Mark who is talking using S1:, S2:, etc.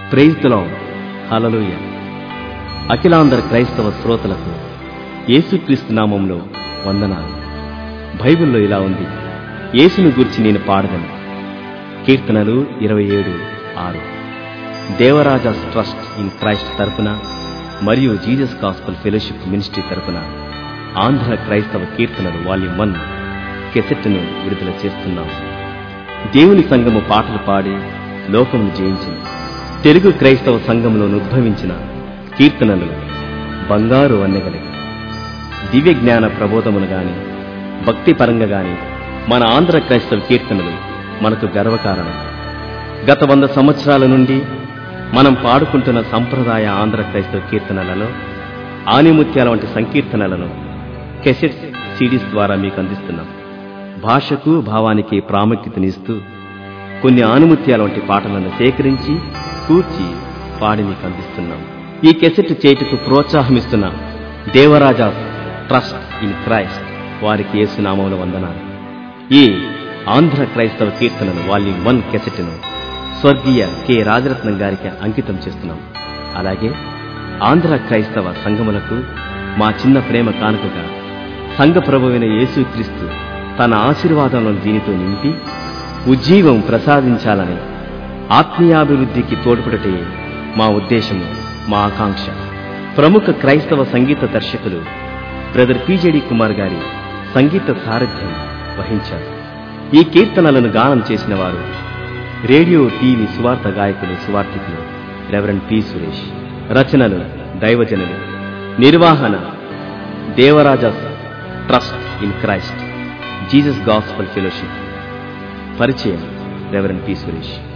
S1: ప్రైజ్తులం హలలుయ అఖిలాంధ్ర క్రైస్తవ శ్రోతలకు యేసుక్రీస్తు నామంలో వందనాలు బైబిల్లో ఇలా ఉంది యేసును గురించి నేను పాడదను కీర్తనలు ఇరవై ఏడు ఆరు దేవరాజాస్ ట్రస్ట్ ఇన్ క్రైస్ట్ తరపున మరియు జీసస్ గాస్పల్ ఫెలోషిప్ మినిస్ట్రీ తరపున ఆంధ్ర క్రైస్తవ కీర్తనలు వాల్యూమ్ వన్ కెసెట్ను విడుదల చేస్తున్నాం దేవుని సంఘము పాటలు పాడి లోకమును జయించింది తెలుగు క్రైస్తవ సంఘంలో ఉద్భవించిన కీర్తనలు బంగారు వన్నెగలిగి దివ్య జ్ఞాన ప్రబోధములు గాని భక్తి పరంగా గాని మన ఆంధ్ర క్రైస్తవ కీర్తనలు మనకు గర్వకారణం గత వంద సంవత్సరాల నుండి మనం పాడుకుంటున్న సంప్రదాయ ఆంధ్ర క్రైస్తవ కీర్తనలలో ఆనిముత్యాల వంటి సంకీర్తనలను కెసెట్స్ సిడీస్ ద్వారా మీకు అందిస్తున్నాం భాషకు భావానికి ప్రాముఖ్యతనిస్తూ కొన్ని ఆనుమత్యాల వంటి పాటలను సేకరించి కూర్చి పాడి మీకు అందిస్తున్నాం ఈ కెసెట్ చేటుకు ప్రోత్సాహమిస్తున్న దేవరాజా ట్రస్ట్ ఇన్ క్రైస్ట్ వారికి యేసునామంలో వందనాలు ఈ ఆంధ్ర క్రైస్తవ కీర్తనను వాల్యూమ్ వన్ కెసెట్ను స్వర్గీయ కె రాజరత్నం గారికి అంకితం చేస్తున్నాం అలాగే ఆంధ్ర క్రైస్తవ సంఘములకు మా చిన్న ప్రేమ కానుకగా సంఘ ప్రభువైన యేసుక్రీస్తు తన ఆశీర్వాదములను దీనితో నింపి ఉజ్జీవం ప్రసాదించాలని ఆత్మీయాభివృద్ధికి తోడ్పడటే మా ఉద్దేశము మా ఆకాంక్ష ప్రముఖ క్రైస్తవ సంగీత దర్శకులు బ్రదర్ పిజేడి కుమార్ గారి సంగీత సారథ్యం వహించారు ఈ కీర్తనలను గానం చేసిన వారు రేడియో టీవీ సువార్త గాయకులు సువార్థికులు రెవరెండ్ పి సురేష్ రచనలు దైవజనులు నిర్వహణ Devaraja's trust in Christ Jesus gospel fellowship పరిచయం రెవరెండ్ పి సురేష్